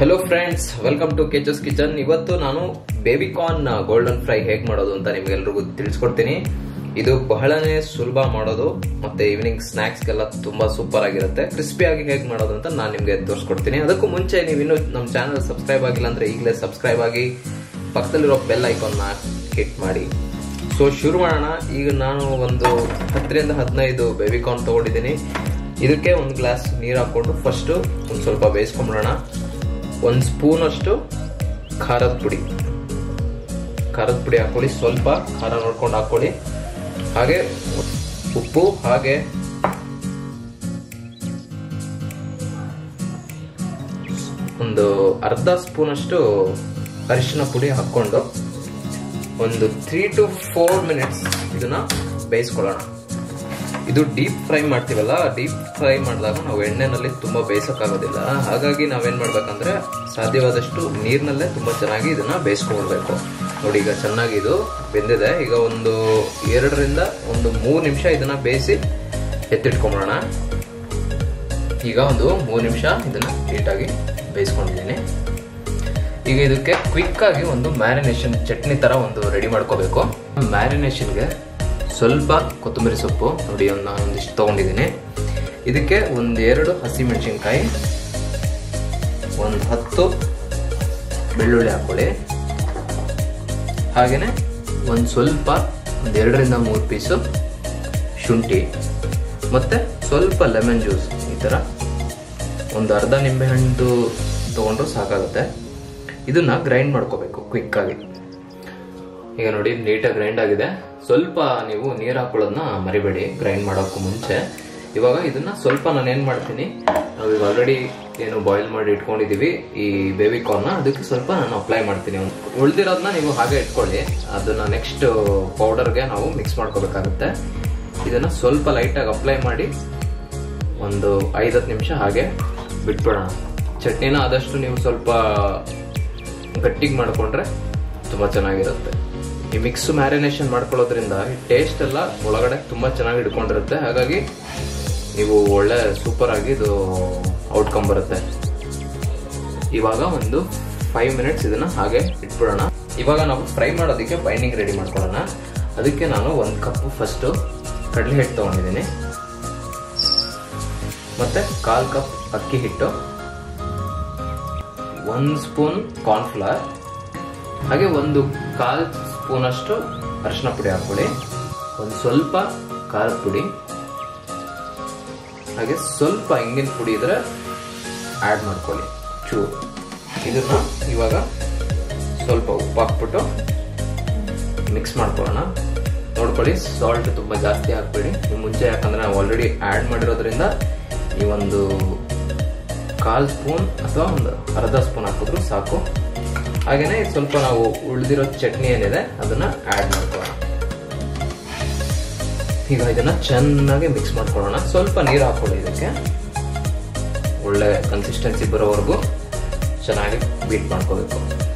hello friends welcome to Kechus kitchen ಇವತ್ತು ನಾನು baby corn golden fry ಹೇಗ್ ಮಾಡೋದು ಅಂತ ನಿಮ್ಗೆಲ್ರಿಗೂ ತಿಳಿಸ್ಕೊಡ್ತೀನಿ ಇದು ಬಹಳನೇ ಸುಲಭ ಮಾಡೋದು ಮತ್ತೆ ಈವ್ನಿಂಗ್ ಸ್ನಾಕ್ಸ್ಗೆಲ್ಲ ತುಂಬಾ ಸೂಪರ್ ಆಗಿರುತ್ತೆ ಕ್ರಿಸ್ಪಿ ಆಗಿ ಹೇಗ್ ಮಾಡೋದು ಅಂತ ನಾನು ನಿಮ್ಗೆ ತೋರಿಸ್ಕೊಡ್ತೀನಿ ಅದಕ್ಕೂ ಮುಂಚೆ ನೀವು ಇನ್ನೂ ನಮ್ಮ ಚಾನಲ್ ಸಬ್ಸ್ಕ್ರೈಬ್ ಆಗಿಲ್ಲ ಅಂದ್ರೆ ಈಗಲೇ ಸಬ್ಸ್ಕ್ರೈಬ್ ಆಗಿ ಪಕ್ಕದಲ್ಲಿರೋ ಬೆಲ್ ಐಕಾನ್ನ ಹಿಟ್ ಮಾಡಿ ಸೊ ಶುರು ಮಾಡೋಣ ಈಗ ನಾನು ಒಂದು ಹತ್ತರಿಂದ ಹದಿನೈದು ಬೇಬಿ ಕಾರ್ನ್ ತಗೊಂಡಿದ್ದೀನಿ ಇದಕ್ಕೆ ಒಂದು ಗ್ಲಾಸ್ ನೀರು ಹಾಕೊಂಡು ಫಸ್ಟು ಒಂದು ಸ್ವಲ್ಪ ಬೇಯಿಸ್ಕೊಂಬಿಡೋಣ ಒಂದು ಸ್ಪೂನ್ ಅಷ್ಟು ಖಾರದ ಪುಡಿ ಖಾರದ ಪುಡಿ ಹಾಕೊಳ್ಳಿ ಸ್ವಲ್ಪ ಖಾರ ನೋಡ್ಕೊಂಡು ಹಾಕೊಳ್ಳಿ ಹಾಗೆ ಉಪ್ಪು ಹಾಗೆ ಒಂದು ಅರ್ಧ ಸ್ಪೂನ್ ಅಷ್ಟು ಅರಿಶಿನ ಪುಡಿ ಹಾಕೊಂಡು ಒಂದು ತ್ರೀ ಟು ಫೋರ್ ಮಿನಿಟ್ಸ್ ಇದನ್ನ ಬೇಯಿಸ್ಕೊಳ್ಳೋಣ ಇದು ಡೀಪ್ ಫ್ರೈ ಮಾಡ್ತೀವಲ್ಲ ಡೀಪ್ ಫ್ರೈ ಮಾಡಿದಾಗ ನಾವು ಎಣ್ಣೆನಲ್ಲಿ ತುಂಬಾ ಬೇಯಿಸೋಕ್ಕಾಗೋದಿಲ್ಲ ಹಾಗಾಗಿ ನಾವೇನ್ ಮಾಡ್ಬೇಕಂದ್ರೆ ಸಾಧ್ಯವಾದಷ್ಟು ನೀರಿನಲ್ಲೇ ತುಂಬಾ ಚೆನ್ನಾಗಿ ಇದನ್ನ ಬೇಯಿಸ್ಕೊಳ್ಬೇಕು ನೋಡಿ ಈಗ ಚೆನ್ನಾಗಿ ಇದು ಬೆಂದಿದೆ ಈಗ ಒಂದು ಎರಡರಿಂದ ಒಂದು ಮೂರು ನಿಮಿಷ ಇದನ್ನ ಬೇಯಿಸಿ ಎತ್ತಿಟ್ಕೊಂಬಿಡೋಣ ಈಗ ಒಂದು ಮೂರು ನಿಮಿಷ ಇದನ್ನ ನೀಟಾಗಿ ಬೇಯಿಸ್ಕೊಂಡಿದ್ದೀನಿ ಈಗ ಇದಕ್ಕೆ ಕ್ವಿಕ್ ಆಗಿ ಒಂದು ಮ್ಯಾರಿನೇಷನ್ ಚಟ್ನಿ ತರ ಒಂದು ರೆಡಿ ಮಾಡ್ಕೋಬೇಕು ಮ್ಯಾರಿನೇಷನ್ಗೆ ಸ್ವಲ್ಪ ಕೊತ್ತಂಬರಿ ಸೊಪ್ಪು ನೋಡಿ ಒಂದು ನಾನು ಒಂದಿಷ್ಟು ತೊಗೊಂಡಿದ್ದೀನಿ ಇದಕ್ಕೆ ಒಂದು ಎರಡು ಹಸಿಮೆಣಸಿನ್ಕಾಯಿ ಒಂದು ಹತ್ತು ಬೆಳ್ಳುಳ್ಳಿ ಹಾಕೊಳ್ಳಿ ಹಾಗೆಯೇ ಒಂದು ಸ್ವಲ್ಪ ಒಂದು ಎರಡರಿಂದ ಮೂರು ಪೀಸು ಶುಂಠಿ ಮತ್ತು ಸ್ವಲ್ಪ ಲೆಮನ್ ಜ್ಯೂಸ್ ಈ ಥರ ಒಂದು ಅರ್ಧ ನಿಂಬೆಹಣ್ಣು ತೊಗೊಂಡ್ರು ಸಾಕಾಗುತ್ತೆ ಇದನ್ನ ಗ್ರೈಂಡ್ ಮಾಡ್ಕೋಬೇಕು ಕ್ವಿಕ್ ಆಗಿ ಈಗ ನೋಡಿ ನೀಟಾಗಿ ಗ್ರೈಂಡ್ ಆಗಿದೆ ಸ್ವಲ್ಪ ನೀವು ನೀರು ಹಾಕೊಳ್ಳೋದನ್ನ ಮರಿಬೇಡಿ ಗ್ರೈಂಡ್ ಮಾಡೋಕ್ಕೂ ಮುಂಚೆ ಇವಾಗ ಇದನ್ನ ಸ್ವಲ್ಪ ನಾನು ಏನ್ ಮಾಡ್ತೀನಿ ನಾವು ಈಗ ಆಲ್ರೆಡಿ ಏನು ಬಾಯ್ಲ್ ಮಾಡಿ ಇಟ್ಕೊಂಡಿದೀವಿ ಈ ಬೇಬಿ ಕಾರ್ನ ಅದಕ್ಕೆ ಸ್ವಲ್ಪ ನಾನು ಅಪ್ಲೈ ಮಾಡ್ತೀನಿ ಉಳ್ದಿರೋದನ್ನ ನೀವು ಹಾಗೆ ಇಟ್ಕೊಳ್ಳಿ ಅದನ್ನ ನೆಕ್ಸ್ಟ್ ಪೌಡರ್ಗೆ ನಾವು ಮಿಕ್ಸ್ ಮಾಡ್ಕೋಬೇಕಾಗುತ್ತೆ ಇದನ್ನ ಸ್ವಲ್ಪ ಲೈಟಾಗಿ ಅಪ್ಲೈ ಮಾಡಿ ಒಂದು ಐದತ್ತು ನಿಮಿಷ ಹಾಗೆ ಬಿಟ್ಬಿಡೋಣ ಚಟ್ನಿನ ಆದಷ್ಟು ನೀವು ಸ್ವಲ್ಪ ಗಟ್ಟಿಗೆ ಮಾಡಿಕೊಂಡ್ರೆ ತುಂಬ ಚೆನ್ನಾಗಿರುತ್ತೆ ಈ ಮಿಕ್ಸ್ ಮ್ಯಾರಿನೇಷನ್ ಮಾಡ್ಕೊಳ್ಳೋದ್ರಿಂದ ಟೇಸ್ಟ್ ಎಲ್ಲ ಒಳಗಡೆ ತುಂಬ ಚೆನ್ನಾಗಿ ಹಿಡ್ಕೊಂಡಿರುತ್ತೆ ಹಾಗಾಗಿ ನೀವು ಒಳ್ಳೆ ಸೂಪರ್ ಆಗಿ ಇದು ಔಟ್ಕಮ್ ಬರುತ್ತೆ ಇವಾಗ ಒಂದು ಫೈವ್ ಮಿನಿಟ್ಸ್ ಇದನ್ನ ಹಾಗೆ ಇಟ್ಬಿಡೋಣ ಇವಾಗ ನಾವು ಫ್ರೈ ಮಾಡೋದಕ್ಕೆ ಬೈಂಡಿಂಗ್ ರೆಡಿ ಮಾಡ್ಕೊಳ್ಳೋಣ ಅದಕ್ಕೆ ನಾನು ಒಂದು ಕಪ್ ಫಸ್ಟು ಕಡಲೆ ಹಿಟ್ಟು ತೊಗೊಂಡಿದ್ದೀನಿ ಮತ್ತೆ ಕಾಲ್ ಕಪ್ ಅಕ್ಕಿ ಹಿಟ್ಟು ಒಂದು ಸ್ಪೂನ್ ಕಾರ್ನ್ಫ್ಲವರ್ ಹಾಗೆ ಒಂದು ಕಾಲ್ ಸ್ಪೂನ್ ಅಷ್ಟು ಅರಿಶಿನ ಪುಡಿ ಹಾಕೊಳ್ಳಿ ಒಂದು ಸ್ವಲ್ಪ ಖಾರದ ಪುಡಿ ಹಾಗೆ ಸ್ವಲ್ಪ ಹಿಂಗಿನ ಪುಡಿ ಇದ್ರೆ ಆ್ಯಡ್ ಮಾಡ್ಕೊಳ್ಳಿ ಚೂರು ಇದನ್ನ ಇವಾಗ ಸ್ವಲ್ಪ ಉಪ್ಪು ಹಾಕ್ಬಿಟ್ಟು ಮಿಕ್ಸ್ ಮಾಡ್ಕೊಳ್ಳೋಣ ನೋಡ್ಕೊಳ್ಳಿ ಸಾಲ್ಟ್ ತುಂಬ ಜಾಸ್ತಿ ಹಾಕ್ಬೇಡಿ ಮುಂಚೆ ಯಾಕಂದ್ರೆ ನಾವು ಆಲ್ರೆಡಿ ಆ್ಯಡ್ ಮಾಡಿರೋದ್ರಿಂದ ಈ ಒಂದು ಕಾಲ್ ಸ್ಪೂನ್ ಅಥವಾ ಒಂದು ಅರ್ಧ ಸ್ಪೂನ್ ಹಾಕಿದ್ರು ಸಾಕು ಹಾಗೇನೆ ಸ್ವಲ್ಪ ನಾವು ಉಳಿದಿರೋ ಚಟ್ನಿ ಏನಿದೆ ಅದನ್ನ ಆ್ಯಡ್ ಮಾಡ್ಕೊಳ್ಳೋಣ ಈಗ ಇದನ್ನ ಚೆನ್ನಾಗಿ ಮಿಕ್ಸ್ ಮಾಡ್ಕೊಳ್ಳೋಣ ಸ್ವಲ್ಪ ನೀರು ಹಾಕೊಳ್ಳಿ ಇದಕ್ಕೆ ಒಳ್ಳೆ ಕನ್ಸಿಸ್ಟೆನ್ಸಿ ಬರೋವರೆಗೂ ಚೆನ್ನಾಗಿ ಬೀಟ್ ಮಾಡ್ಕೋಬೇಕು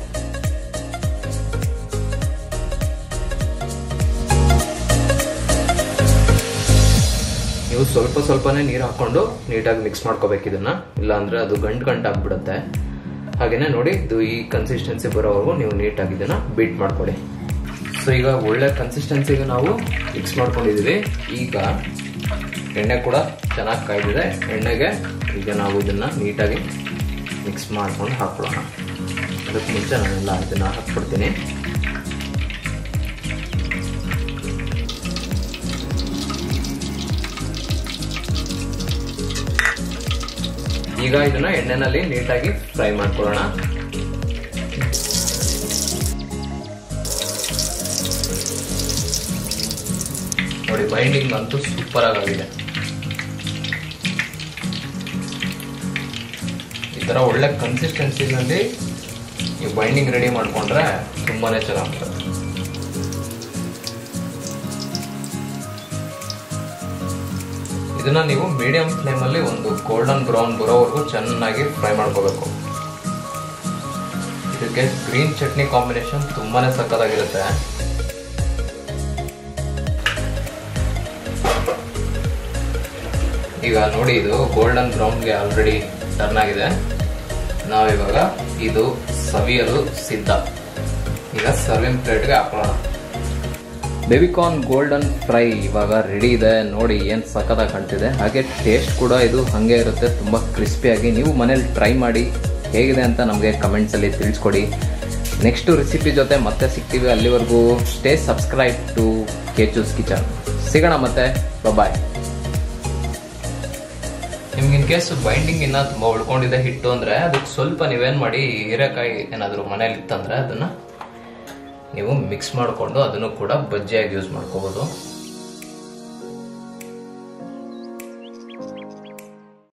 ನೀವು ಸ್ವಲ್ಪ ಸ್ವಲ್ಪನೇ ನೀರು ಹಾಕೊಂಡು ನೀಟಾಗಿ ಮಿಕ್ಸ್ ಮಾಡ್ಕೋಬೇಕು ಇದನ್ನ ಇಲ್ಲಾಂದ್ರೆ ಅದು ಗಂಟು ಗಂಟು ಆಗ್ಬಿಡುತ್ತೆ ಹಾಗೇನೆ ನೋಡಿ ಇದು ಈ ಕನ್ಸಿಸ್ಟೆನ್ಸಿ ಬರೋವರೆಗೂ ನೀವು ನೀಟಾಗಿ ಇದನ್ನ ಬೀಟ್ ಮಾಡ್ಕೊಳ್ಳಿ ಸೊ ಈಗ ಒಳ್ಳೆ ಕನ್ಸಿಸ್ಟೆನ್ಸಿಗೆ ನಾವು ಮಿಕ್ಸ್ ಮಾಡ್ಕೊಂಡಿದೀವಿ ಈಗ ಎಣ್ಣೆ ಕೂಡ ಚೆನ್ನಾಗಿ ಕಾಯ್ದಿದೆ ಎಣ್ಣೆಗೆ ಈಗ ನಾವು ಇದನ್ನ ನೀಟಾಗಿ ಮಿಕ್ಸ್ ಮಾಡ್ಕೊಂಡು ಹಾಕೊಳ್ಳೋಣ ಅದಕ್ಕೆ ಮುಂಚೆ ನಾನೆಲ್ಲ ಇದನ್ನ ಹಾಕ್ಬಿಡ್ತೀನಿ ಈಗ ಇದನ್ನ ಎಣ್ಣೆನಲ್ಲಿ ನೀಟಾಗಿ ಫ್ರೈ ಮಾಡ್ಕೊಳ್ಳೋಣ ನೋಡಿ ಬೈಂಡಿಂಗ್ ಅಂತೂ ಸೂಪರ್ ಆಗಿದೆ ಈ ತರ ಒಳ್ಳೆ ಕನ್ಸಿಸ್ಟೆನ್ಸಿನಲ್ಲಿ ನೀವು ಬೈಂಡಿಂಗ್ ರೆಡಿ ಮಾಡ್ಕೊಂಡ್ರೆ ತುಂಬಾನೇ ಚೆನ್ನಾಗಿರುತ್ತೆ ಇದನ್ನ ನೀವು ಮೀಡಿಯಂ ಫ್ಲೇಮ್ ಅಲ್ಲಿ ಒಂದು ಗೋಲ್ಡನ್ ಬ್ರೌನ್ ಬರೋವರೆಗೂ ಚೆನ್ನಾಗಿ ಫ್ರೈ ಮಾಡ್ಕೋಬೇಕು ಇದಕ್ಕೆ ಗ್ರೀನ್ ಚಟ್ನಿ ಕಾಂಬಿನೇಷನ್ ತುಂಬಾನೇ ಸಕ್ಕತ್ತಾಗಿರುತ್ತೆ ಈಗ ನೋಡಿ ಇದು ಗೋಲ್ಡನ್ ಬ್ರೌನ್ಗೆ ಆಲ್ರೆಡಿ ಟರ್ನ್ ಆಗಿದೆ ನಾವಿವಾಗ ಇದು ಸವಿಯಲು ಸಿದ್ಧ ಈಗ ಸರ್ವಿಂಗ್ ಪ್ಲೇಟ್ಗೆ ಹಾಕೋಣ ಬೇಬಿಕಾರ್ನ್ ಗೋಲ್ಡನ್ ಫ್ರೈ ಇವಾಗ ರೆಡಿ ಇದೆ ನೋಡಿ ಏನು ಸಖತ್ತಾಗಿ ಕಾಣ್ತಿದೆ ಹಾಗೆ ಟೇಸ್ಟ್ ಕೂಡ ಇದು ಹಾಗೆ ಇರುತ್ತೆ ತುಂಬ ಕ್ರಿಸ್ಪಿಯಾಗಿ ನೀವು ಮನೇಲಿ ಟ್ರೈ ಮಾಡಿ ಹೇಗಿದೆ ಅಂತ ನಮಗೆ ಕಮೆಂಟ್ಸಲ್ಲಿ ತಿಳಿಸ್ಕೊಡಿ ನೆಕ್ಸ್ಟ್ ರೆಸಿಪಿ ಜೊತೆ ಮತ್ತೆ ಸಿಗ್ತೀವಿ ಅಲ್ಲಿವರೆಗೂ stay subscribe to Kechus kitchen ಸಿಗೋಣ ಮತ್ತೆ ಬಾಯ್ ನಿಮ್ಗೆ ಇನ್ ಕೇಸ್ ಬೈಂಡಿಂಗ್ ಇನ್ನ ತುಂಬಾ ಉಳ್ಕೊಂಡಿದೆ ಹಿಟ್ಟು ಅಂದ್ರೆ ಅದಕ್ಕೆ ಸ್ವಲ್ಪ ನೀವೇನ್ ಮಾಡಿ ಹೀರೆಕಾಯಿ ಏನಾದ್ರು ಮನೇಲಿ ಇತ್ತಂದ್ರೆ ಅದನ್ನ ನೀವು ಮಿಕ್ಸ್ ಮಾಡಿಕೊಂಡು ಅದನ್ನು ಕೂಡ ಬಜ್ಜಿಯಾಗಿ ಯೂಸ್ ಮಾಡ್ಕೋಬಹುದು